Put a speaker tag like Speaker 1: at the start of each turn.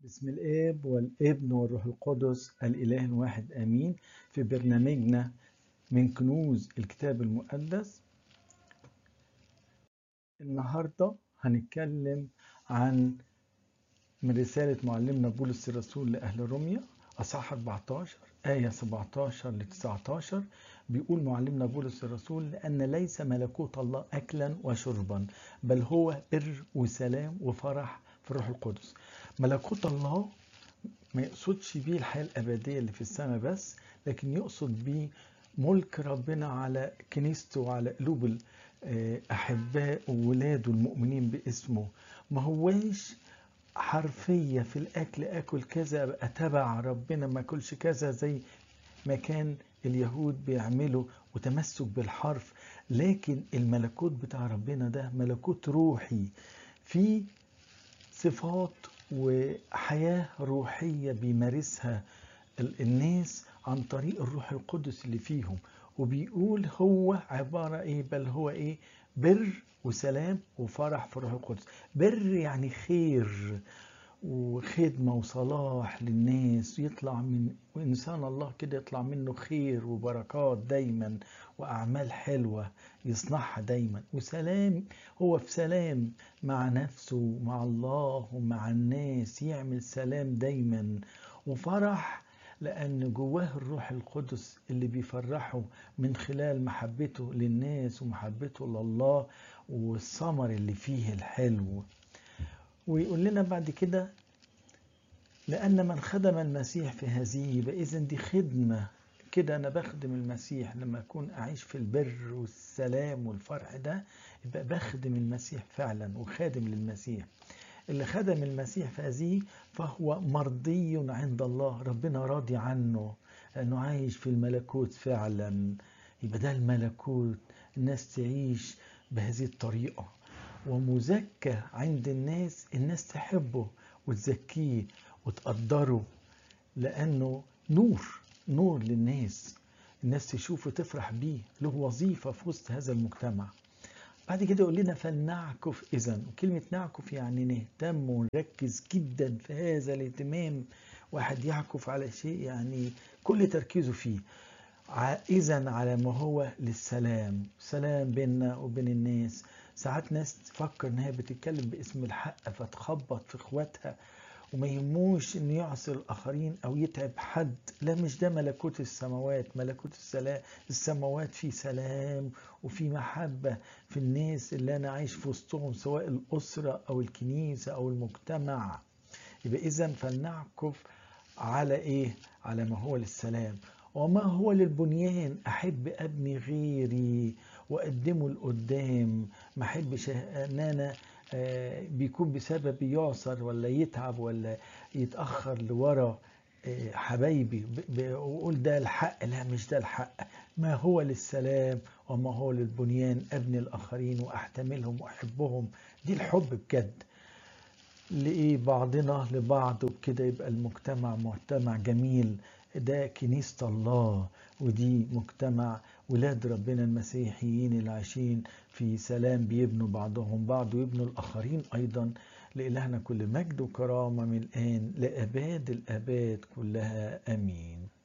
Speaker 1: بسم الآب والابن والروح القدس الإله الواحد آمين في برنامجنا من كنوز الكتاب المقدس النهاردة هنتكلم عن من رسالة معلمنا بولس الرسول لأهل روميا أصحاح 14 آية 17 ل 19 بيقول معلمنا بولس الرسول لأن ليس ملكوت الله أكلا وشربا بل هو بر وسلام وفرح في الروح القدس ملكوت الله ما يقصدش بيه الحياة الأبدية اللي في السماء بس لكن يقصد بيه ملك ربنا على كنيسته وعلى قلوب أحباء وولاده المؤمنين باسمه ما هواش حرفية في الأكل أكل كذا أبقى تبع ربنا ما أكلش كذا زي ما كان اليهود بيعملوا وتمسك بالحرف لكن الملكوت بتاع ربنا ده ملكوت روحي في صفات وحياة روحية بيمارسها الناس عن طريق الروح القدس اللي فيهم وبيقول هو عبارة ايه بل هو ايه بر وسلام وفرح في الروح القدس بر يعني خير وخدمة وصلاح للناس يطلع من وإنسان الله كده يطلع منه خير وبركات دايما وأعمال حلوة يصنعها دايما وسلام هو في سلام مع نفسه مع الله ومع الناس يعمل سلام دايما وفرح لأن جواه الروح القدس اللي بيفرحه من خلال محبته للناس ومحبته لله والثمر اللي فيه الحلو ويقول لنا بعد كده لأن من خدم المسيح في هذه يبقى إذا دي خدمة كده أنا بخدم المسيح لما أكون أعيش في البر والسلام والفرح ده يبقى بخدم المسيح فعلا وخادم للمسيح اللي خدم المسيح في هذه فهو مرضي عند الله ربنا راضي عنه لأنه عايش في الملكوت فعلا يبقى ده الملكوت الناس تعيش بهذه الطريقة ومزكى عند الناس الناس تحبه وتزكيه وتقدره لأنه نور نور للناس الناس تشوفه تفرح بيه له وظيفة في وسط هذا المجتمع بعد كده يقول لنا فلنعكف إذا وكلمة نعكف يعني نهتم ونركز جدا في هذا الاهتمام واحد يعكف على شيء يعني كل تركيزه فيه إذا على ما هو للسلام سلام بيننا وبين الناس ساعات ناس تفكر ان هي بتتكلم باسم الحق فتخبط في اخواتها وما يهموش ان يعصي الاخرين او يتعب حد لا مش ده ملكوت السماوات ملكوت السلام السماوات في سلام وفي محبة في الناس اللي انا عايش في وسطهم سواء الاسرة او الكنيسة او المجتمع يبقى اذا فلنعكف على ايه على ما هو للسلام وما هو للبنيان احب ابني غيري واقدمه لقدام ما احبش ان انا بيكون بسبب يعصر ولا يتعب ولا يتاخر لورا حبايبي واقول ده الحق لا مش ده الحق ما هو للسلام وما هو للبنيان ابني الاخرين واحتملهم واحبهم دي الحب بجد لايه بعضنا لبعض وبكده يبقى المجتمع مجتمع جميل ده كنيسة الله ودي مجتمع ولاد ربنا المسيحيين اللي عايشين في سلام بيبنوا بعضهم بعض ويبنوا الآخرين أيضا لإلهنا كل مجد وكرامة من الآن لأباد الآباد كلها أمين